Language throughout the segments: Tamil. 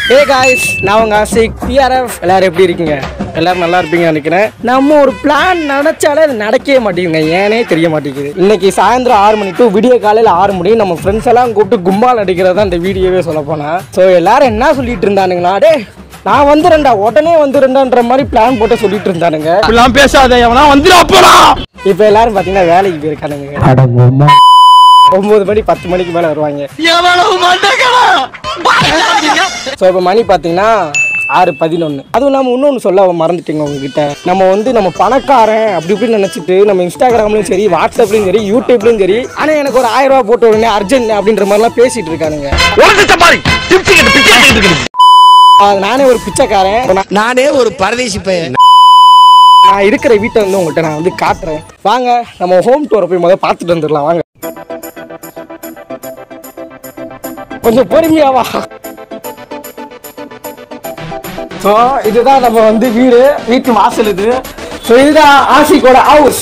ஏ காய்ஸ் நான் உங்க ஆசிக் பிஆர்எஃப் எல்லாரும் எப்படி இருக்கீங்க எல்லாரும் நல்லா இருப்பீங்கன்னு நினைக்கிறேன் நம்ம ஒரு பிளான் நினைச்சாலே அது நடக்கவே மாட்டேங்குங்க ஏனே தெரிய மாட்டேங்குது இன்னைக்கு சாயந்தரம் ஆறு மணி டு விடிய காலையில் ஆறு மணி நம்ம ஃப்ரெண்ட்ஸ் எல்லாம் கூப்பிட்டு கும்பால் அடிக்கிறது தான் இந்த வீடியோவே சொல்ல போனா ஸோ எல்லாரும் என்ன சொல்லிட்டு இருந்தானுங்களா டே நான் வந்துடுறேன்டா உடனே வந்துடுறேன்டான்ற மாதிரி பிளான் போட்டு சொல்லிட்டு இருந்தானுங்க இப்படிலாம் பேசாத எவனா வந்துடா போடா இப்போ எல்லாரும் பார்த்தீங்கன்னா வேலைக்கு போயிருக்கானுங்க ஒன்பது மணி பத்து மணிக்கு மேலே வருவாங்க எவ்வளவு மண்டக்கடா ஸோ இப்போ மணி பார்த்தீங்கன்னா ஆறு பதினொன்று அதுவும் இல்லாமல் இன்னொன்று சொல்ல மறந்துட்டீங்க உங்ககிட்ட நம்ம வந்து நம்ம பணக்காரன் அப்படி இப்படின்னு நினச்சிட்டு நம்ம இன்ஸ்டாகிராம்லையும் சரி வாட்ஸ்அப்லையும் சரி யூடியூப்லையும் சரி ஆனால் எனக்கு ஒரு ஆயிரம் ரூபாய் போட்ட உடனே அர்ஜென்ட் அப்படின்ற மாதிரிலாம் பேசிட்டு இருக்கானுங்க உனக்கு சப்பாரி டிப்ஸ் கேட்டு பிச்சை எடுத்துக்கிட்டு இருக்குது. அது நானே ஒரு பிச்சைக்காரன் நான் நானே ஒரு பரதேசி பையன் நான் இருக்கிற வீட்டை வந்து உங்கள்கிட்ட நான் வந்து காட்டுறேன் வாங்க நம்ம ஹோம் டூரை போய் முதல்ல பார்த்துட்டு வந்துடலாம் வாங்க கொஞ்சம் பொறுமையா வா ஸோ இதுதான் நம்ம வந்து வீடு வீட்டு வாசல் இது ஸோ இதுதான் ஆசிக்கோட ஹவுஸ்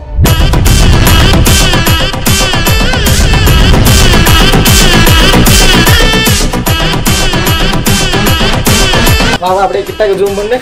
வாங்க அப்படியே கிட்ட ஜூம் பண்ணு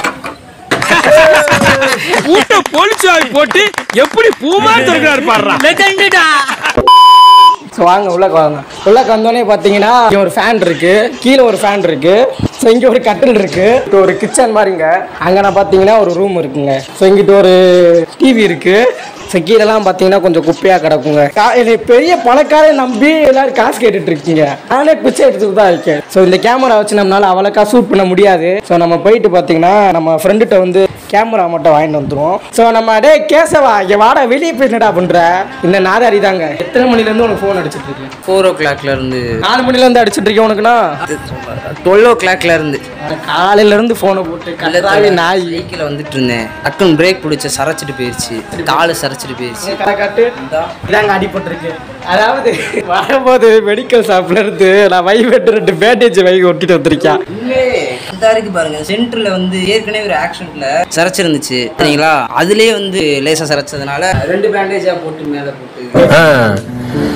கூட்ட போலீஸ் ஆகி போட்டு எப்படி பூமா திறக்கிறாரு பாடுறா ஸோ வாங்க உள்ளக்க வாங்க உள்ளக்க வந்தோடனே பார்த்தீங்கன்னா இங்க ஒரு ஃபேன் இருக்கு கீழே ஒரு ஃபேன் இருக்கு ஸோ இங்கே ஒரு கட்டில் இருக்கு இது ஒரு கிச்சன் மாதிரிங்க அங்கே நான் பார்த்தீங்கன்னா ஒரு ரூம் இருக்குங்க ஸோ இங்கிட்ட ஒரு டிவி இருக்கு ஸோ கீழெல்லாம் பார்த்தீங்கன்னா கொஞ்சம் குப்பையாக கிடக்குங்க கா- என்னை பெரிய பணக்காரன் நம்பி எல்லாரும் காசு கேட்டுட்டு இருக்கீங்க நானே பிச்சை எடுத்துட்டு தான் இருக்கேன் ஸோ இந்த கேமரா வச்சு நம்மளால அவ்வளோக்கா ஷூட் பண்ண முடியாது ஸோ நம்ம போயிட்டு பார்த்தீங்கன்னா நம்ம ஃப்ரெண்டுகிட்ட வந்து கேமரா மட்டும் வாங்கிட்டு வந்துருவோம் ஸோ நம்ம டே கேசவா இங்கே வாடா வெளியே போய் என்னடா பண்ற இந்த நாதாரி தாங்க எத்தனை மணிலேருந்து உனக்கு ஃபோன் அடிச்சிட்டு இருக்கு ஃபோர் ஓ கிளாக்ல இருந்து நாலு மணிலேருந்து அடிச்சிட்டு இருக்கேன் உனக்குண்ணா டுவெல் ஓ கிளாக்ல இருந்து காலையில இருந்து ஃபோனை போட்டு கல்லாவே நாய் சைக்கிள் வந்துட்டு இருந்தேன் டக்குன்னு பிரேக் பிடிச்ச சரைச்சிட்டு போயிருச்சு காலு சரைச்சிட்டு போயிருச்சு கடை காட்டு இதாங்க அடிபட்டிருக்கு அதாவது வரும்போது மெடிக்கல் ஷாப்ல இருந்து நான் வை வெட்டு ரெண்டு பேண்டேஜ் வை ஒட்டிட்டு வந்திருக்கேன் இந்த இருக்கு பாருங்க சென்டர்ல வந்து ஏற்கனவே ஒரு ஆக்சிடென்ட்ல சரைச்சிருந்துச்சு சரிங்களா அதுலயே வந்து லேசா சரைச்சதுனால ரெண்டு பேண்டேஜா போட்டு மேல போட்டு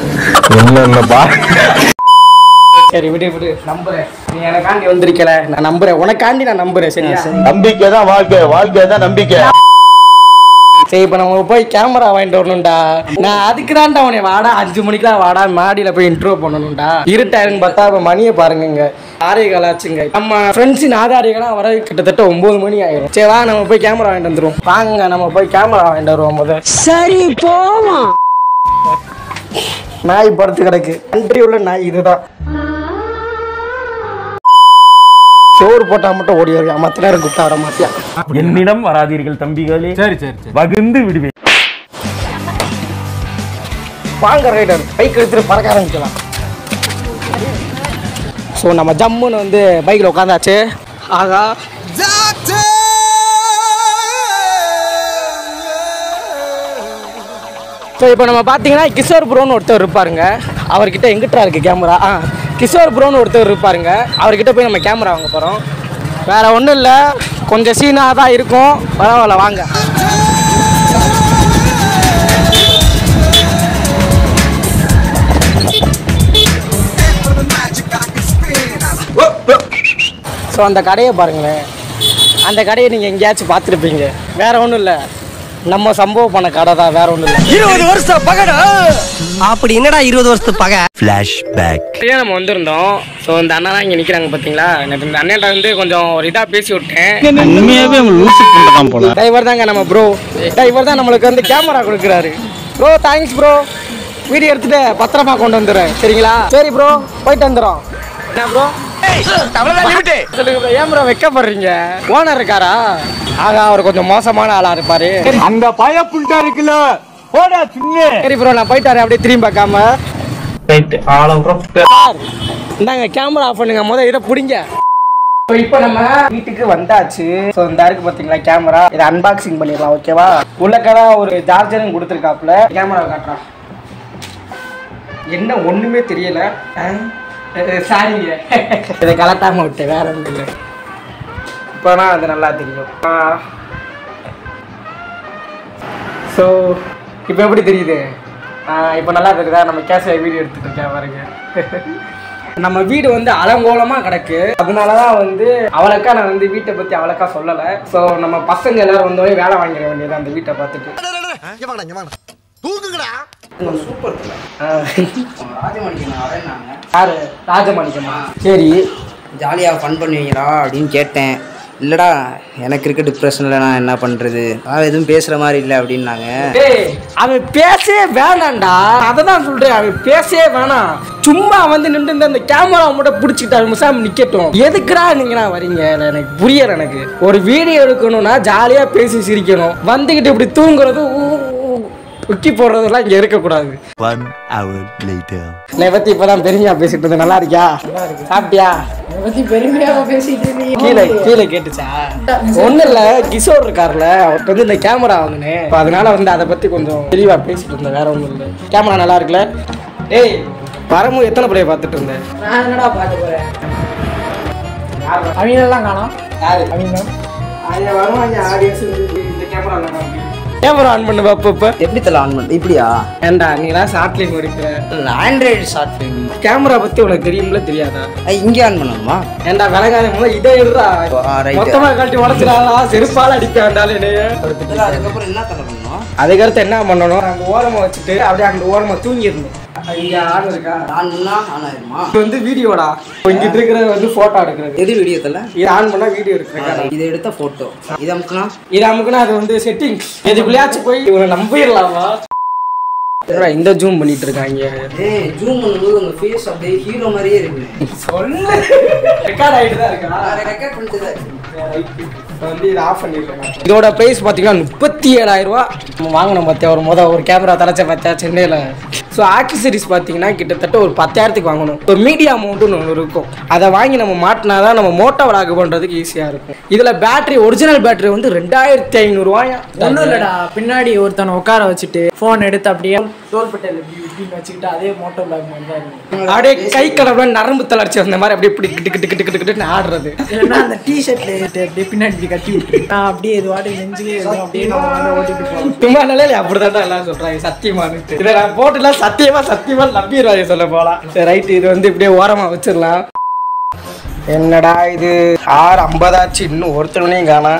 சரி விடு விடு நம்புறேன் நீ எனக்காண்டி வந்திருக்கல நான் நம்புறேன் உனக்காண்டி நான் நம்புறேன் சரியா நம்பிக்கை தான் வாழ்க்கை வாழ்க்கை தான் நம்பிக்கை சரி இப்போ நம்ம போய் கேமரா வாங்கிட்டு வரணும்டா நான் அதுக்கு தான்டா உன்னை வாடா அஞ்சு மணிக்கெல்லாம் வாடா மாடியில் போய் இன்ட்ரோ பண்ணணும்டா இருட்டாயிருன்னு பார்த்தா இப்போ மணியை பாருங்கங்க ஆரே காலாச்சுங்க நம்ம ஃப்ரெண்ட்ஸின் ஆதாரிகளாம் வர கிட்டத்தட்ட ஒம்பது மணி ஆயிரும் சரி வா நம்ம போய் கேமரா வாங்கிட்டு வந்துருவோம் வாங்க நம்ம போய் கேமரா வாங்கிட்டு வருவோம் முதல் சரி போவோம் நாய் படுத்து கிடக்கு கண்ட்ரி உள்ள நாய் இதுதான் சோறு போட்டா மட்டும் ஓடி வருவியா மற்ற நேரம் கூப்பிட்டா வர மாட்டியா என்னிடம் வராதீர்கள் தம்பிகளே சரி சரி வகுந்து விடுவேன் வாங்க ரைடர் பைக் எடுத்துட்டு பறக்க ஆரம்பிக்கலாம் ஸோ நம்ம ஜம்முன்னு வந்து பைக்கில் உட்காந்தாச்சு ஆகா ஸோ இப்போ நம்ம பார்த்தீங்கன்னா கிஷோர் ப்ரோன்னு ஒருத்தர் இருப்பாருங்க அவர்கிட்ட எங்கிட்டா இருக்கு கேமரா ஆ கிஷோர் ப்ரோன்னு ஒருத்தர் இருப்பாருங்க அவர்கிட்ட போய் நம்ம கேமரா வாங்க போகிறோம் வேற ஒன்றும் இல்லை கொஞ்சம் சீனாக தான் இருக்கும் பரவாயில்ல வாங்க ஸோ அந்த கடையை பாருங்களேன் அந்த கடையை நீங்கள் எங்கேயாச்சும் பார்த்துருப்பீங்க வேற ஒன்றும் இல்லை நம்ம சம்பவம் பண்ண கடை தான் வேற ஒன்றும் இல்லை இருபது வருஷம் பகடா அப்படி என்னடா இருபது வருஷத்து பகை ஏன் நம்ம வந்திருந்தோம் ஸோ இந்த அண்ணா தான் இங்கே நிற்கிறாங்க பார்த்தீங்களா எனக்கு இந்த அண்ணன்ட்ட வந்து கொஞ்சம் ஒரு இதாக பேசி விட்டேன் உண்மையாவே லூசு பண்ணதான் போல டிரைவர் தாங்க நம்ம ப்ரோ டிரைவர் தான் நம்மளுக்கு வந்து கேமரா கொடுக்குறாரு ப்ரோ தேங்க்ஸ் ப்ரோ வீடியோ எடுத்துட்டு பத்திரமா கொண்டு வந்துடுறேன் சரிங்களா சரி ப்ரோ போயிட்டு வந்துடும் என்ன ப்ரோ சொல்லுங்க ப்ரோ ஏன் ப்ரோ வெக்கப்படுறீங்க ஓனர் இருக்காரா ஆகா அவர் கொஞ்சம் மோசமான ஆளா இருப்பாரு சரி, அந்த பய புண்டா இருக்குல்ல போடா சின்ன சரி ப்ரோ நான் போயிட்டு வரேன் அப்படியே திரும்பி பார்க்காம சார் இந்தாங்க கேமரா ஆஃப் பண்ணுங்க முத இதை பிடிங்க இப்போ நம்ம வீட்டுக்கு வந்தாச்சு ஸோ இந்த இருக்கு பார்த்தீங்களா கேமரா இதை அன்பாக்சிங் பண்ணிடலாம் ஓகேவா உள்ளக்கடா ஒரு சார்ஜரும் கொடுத்துருக்காப்புல கேமரா காட்டுறான் என்ன ஒண்ணுமே தெரியல சாரிங்க இதை கலட்டாம விட்டேன் வேற ஒன்றும் இல்லை இப்போனா அது நல்லா தெரியும் ஸோ இப்போ எப்படி தெரியுது இப்போ நல்லா தெரியுதா நம்ம கேஷ் வீடியோ எடுத்துட்டு இருக்கேன் பாருங்க நம்ம வீடு வந்து அலங்கோலமா கிடக்கு அதனாலதான் வந்து அவளுக்கா நான் வந்து வீட்டை பத்தி அவளுக்கா சொல்லல சோ நம்ம பசங்க எல்லாரும் வந்தோடனே வேலை வாங்கிட வேண்டியது அந்த வீட்டை பார்த்துட்டு சூப்பர் ஆ. ராஜமாணிக்கம் வரேன்னாங்க யாரு ராஜமாணிக்கமா சரி ஜாலியாக ஃபன் பண்ணுவீங்களா அப்படின்னு கேட்டேன் இல்லைடா எனக்கு இருக்க டிப்ரெஷனில் நான் என்ன பண்ணுறது நான் எதுவும் பேசுகிற மாதிரி இல்லை அப்படின்னாங்க டேய் அவன் பேசவே வேணாம்டா அதை தான் சொல்றேன் அவன் பேசவே வேணாம் சும்மா வந்து நின்று இந்த அந்த கேமரா மட்டும் பிடிச்சிக்கிட்டு அவன் முசாமி நிக்கட்டும் எதுக்குடா நீங்கண்ணா வரீங்க எனக்கு புரியல எனக்கு ஒரு வீடியோ எடுக்கணும்னா ஜாலியா பேசி சிரிக்கணும் வந்துகிட்டு இப்படி தூங்குறது ஊ, ஊ, உக்கி போடுறதெல்லாம் இங்க இருக்கக்கூடாது One hour later. என்னை பத்தி இப்பதான் பெருமையா பேசிட்டு இருந்தேன் நல்லா இருக்கியா சாப்பிட்டியா பத்தி பெருமையா பேசிட்டு இருக்கீங்க கீழே கீழே கேட்டுச்சா ஒண்ணு இல்ல கிஷோர் இருக்கார்ல அவர்கிட்ட வந்து இந்த கேமரா வாங்கினேன் இப்ப அதனால வந்து அதை பத்தி கொஞ்சம் தெளிவா பேசிட்டு இருந்தேன் வேற ஒண்ணும் இல்ல கேமரா நல்லா இருக்குல்ல டேய் வரும்போது எத்தனை பிள்ளைய பார்த்துட்டு இருந்தேன் நான் என்னடா பார்க்க போறேன் அவங்க எல்லாம் காணோம் யாரு அவங்க அவங்க வருவாங்க ஆடியன்ஸ் இந்த கேமரா கேமரா ஆன் பண்ணு பாப்ப இப்ப எப்படி தலை ஆன் பண்ண இப்படியா ஏன்டா நீலாம் ஷார்ட் ஃபிலிம் எடுக்கிற ஆண்ட்ராய்டு ஷார்ட் ஃபிலிம் கேமரா பத்தி உனக்கு தெரியும்ல தெரியாதா இங்கே ஆன் பண்ணணுமா ஏன்டா விலகாத முதல்ல இதை எடுறா ஆ, right. மொத்தமா கழட்டி உடச்சிடாதா செருப்பால அடிப்பாண்டாலும் என்னைய இதுல அதுக்கப்புறம் என்ன தலை பண்ணணும் அதுக்கடுத்து என்ன பண்ணணும் அங்க ஓரமா வச்சுட்டு அப்படியே அங்க ஓரமா தூங்கிடணும் இங்க ஆள் இருக்கா ஆன் பண்ணா ஆன் ஆயிருமா இது வந்து வீடியோடா இங்கிட்டு இருக்கிறது வந்து போட்டோ எடுக்கிறது எது வீடியோ தலை இது ஆன் பண்ணா வீடியோ எடுக்கிறேன் இதை எடுத்த ஃபோட்டோ இது அமுக்குனா இது நமக்குன்னா அது வந்து செட்டிங்ஸ் எதுக்குள்ளயாச்சும் போய் இவனை நம்பிடலாமா என்னடா இந்த ஜூம் பண்ணிட்டு இருக்காங்க ஏய் ஜூம் பண்ணும்போது உங்க ஃபேஸ் அப்படியே ஹீரோ மாதிரியே இருக்கு சொல்லு ரெக்கார்ட் ஆயிட்டு தான் இருக்கா ரெக்கார்ட் பண்ணிட்டு தான் இருக்கு. இப்ப வந்து இதை ஆஃப் பண்ணிருக்கேன் இதோட பிரைஸ் பார்த்தீங்கன்னா முப்பத்தி ஏழாயிரம் ரூபா நம்ம வாங்கினோம் பார்த்தியா ஒரு மொதல் ஒரு கேமரா தலைச்ச பார்த்தியா சென்னையில் ஸோ ஆக்சசரிஸ் பார்த்தீங்கன்னா கிட்டத்தட்ட ஒரு பத்தாயிரத்துக்கு வாங்கணும் ஒரு மீடியா அமௌண்ட்டுன்னு ஒன்று இருக்கும் அதை வாங்கி நம்ம மாட்டினா தான் நம்ம மோட்டோ விளாக் பண்ணுறதுக்கு ஈஸியாக இருக்கும் இதில் பேட்டரி ஒரிஜினல் பேட்டரி வந்து ரெண்டாயிரத்தி ஐநூறுரூவாயா ஒன்றும் இல்லடா பின்னாடி ஒருத்தனை உட்கார வச்சுட்டு ஃபோன் எடுத்து அப்படியே தோள்பட்டையில் இப்படி இப்படின்னு வச்சுக்கிட்டு அதே மோட்டோ பிளாக் மாதிரி தான் இருக்கும் அப்படியே கை கடவுள நரம்பு தளர்ச்சி வந்த மாதிரி அப்படியே இப்படி கிட்டு கிட்டு கிட்டு கிட்டு கிட்டுன்னு ஆடுறது இல்லைன்னா அந்த டிஷர்ட்ல அப்படியே பின்னாடி இப்படி கட்டி விட்டு நான் அப்படியே இது வாட்டி நெஞ்சிலே இருக்கும் அப்படியே நம்ம வந்து ஓட்டிட்டு போவோம் சும்மா நிலையில அப்படிதான் எல்லாம் சொல்றாங்க சத்தியமானுட்டு இதை நான் போட்டுலாம் சத்தியமா சத்தியமா நம்பிடுவாங்க சொல்ல போலாம் சரி ரைட்டு இது வந்து இப்படியே ஓரமா வச்சிடலாம் என்னடா இது ஆறு ஐம்பதாச்சு இன்னும் ஒருத்தவனையும் காணோம்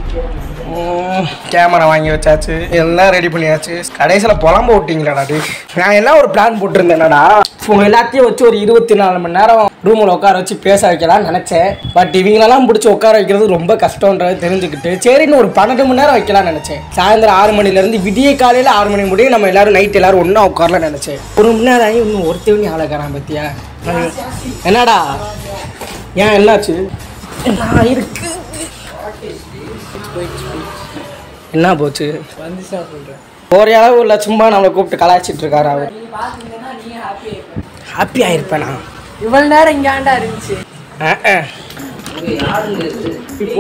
கேமரா வாங்கி வச்சாச்சு எல்லாம் ரெடி பண்ணியாச்சு கடைசியில் புலம்ப விட்டீங்களாடா டே நான் என்ன ஒரு பிளான் போட்டிருந்தேன்டா உங்க எல்லாத்தையும் வச்சு ஒரு இருபத்தி நாலு மணி நேரம் ரூமில் உட்கார வச்சு பேச வைக்கலாம்னு நினச்சேன் பட் இவங்களெல்லாம் பிடிச்சி உட்கார வைக்கிறது ரொம்ப கஷ்டன்றது தெரிஞ்சுக்கிட்டு சரின்னு ஒரு பன்னெண்டு மணி நேரம் வைக்கலாம்னு நினச்சேன் சாயந்தரம் ஆறு மணிலேருந்து விடிய காலையில் ஆறு மணி முடியும் நம்ம எல்லாரும் நைட் எல்லாரும் ஒன்றா உட்காரலாம்னு நினச்சேன் ஒரு மணி நேரம் ஆகி இன்னும் ஒருத்தவனி ஆளக்காரான் பத்தியா என்னடா ஏன் என்னாச்சு நான் இருக்கு என்ன போச்சு வந்து சார் சொல்கிறேன் ஒரு அளவு இல்லை சும்மா நம்மளை கூப்பிட்டு கலாய்ச்சிட்டு இருக்காரு அவர் ஹாப்பி ஆயிருப்பேனா இவ்வளோ நேரம் இங்காண்டா இருந்துச்சு அஹ், அஹ். இங்க யாருங்க இது?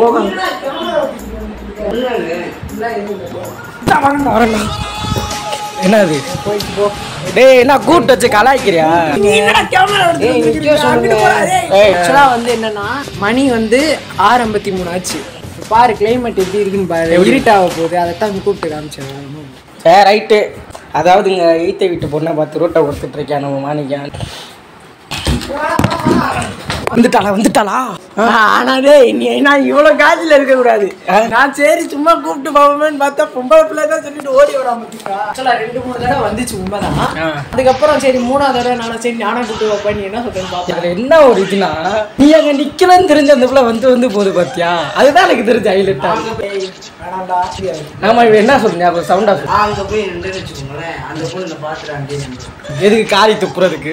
வரேன்டா, வரேன்டா. என்னது டேய் என்ன கூப்பிட்டு வச்சு கலாய்க்கிறியா ஏய், ஆக்சுவலாக வந்து என்னன்னா மணி வந்து ஆறு ஐம்பத்தி மூணு ஆச்சு இப்ப பாரு கிளைமேட் எப்படி இருக்குன்னு பாரு இருட்டாக போகுது அதை தான் கூப்பிட்டு காமிச்சேன் சரி ரைட்டு அதாவது இங்கே எய்த்த வீட்டு பொண்ணை பார்த்து ரோட்டை கொடுத்துட்டு இருக்கேன் நம்ம மாணிக்கான் வந்துட்டாளா வந்துட்டாளா ஆனா டேய் நீ நான் இவ்வளோ காஜில் இருக்கக்கூடாது நான் சரி சும்மா கூப்பிட்டு போவோமேன்னு பார்த்தா பொம்பளை பிள்ளை தான் சொல்லிட்டு ஓடி வராம ஆக்சுவலாக ரெண்டு மூணு தடவை வந்துச்சு உண்மைதான் ஆ. அதுக்கப்புறம் சரி மூணாவது தடவை நானும் சரி நானும் கூப்பிட்டு வைப்பேன் நீ என்ன சொல்றேன்னு பார்ப்பேன் இதுல என்ன ஒரு இதுனா நீ அங்க நிக்கலன்னு தெரிஞ்ச அந்த பிள்ளை வந்து வந்து போகுது பாத்தியா அதுதான் எனக்கு தெரிஞ்ச ஹைலைட்டா வேணாம்டா ஆமா இவன் என்ன சொல்றீங்க அப்ப சவுண்டா சொல்லு நான் அங்க போய் நின்றுன்னு வச்சுக்கோங்களேன் அந்த பொண்ணு பார்த்துட்டு அப்படியே நின்று எதுக்கு காரி துப்புறதுக்கு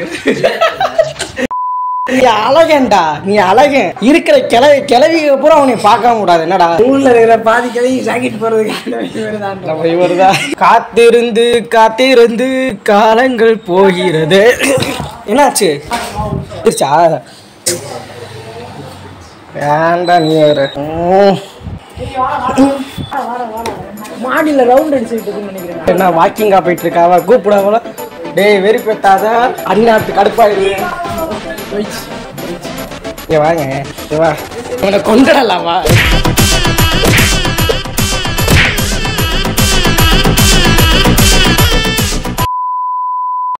நீ அழகேன்டா நீ அழகன் இருக்கிற கிளவி கிளவிக்கு அப்புறம் அவனை பார்க்காம கூடாது என்னடா ஊர்ல இருக்கிற பாதி கதையும் ஜாக்கெட் போறதுக்கு தான் நம்ம இவருதான் காத்திருந்து காத்திருந்து காலங்கள் போகிறது என்னாச்சு இருச்சா வேண்டா நீ வேற உம். மாடியில் ரவுண்ட் அடிச்சுக்கிட்டு இருக்குன்னு நினைக்கிறேன் என்ன வாக்கிங்கா போயிட்டு இருக்காவா கூப்பிடாமல டேய் வெறி பெத்தாத அண்ணாத்து கடுப்பாயிருவேன் இங்க வாங்க இங்க வா உன்னை கொண்டுடலாமா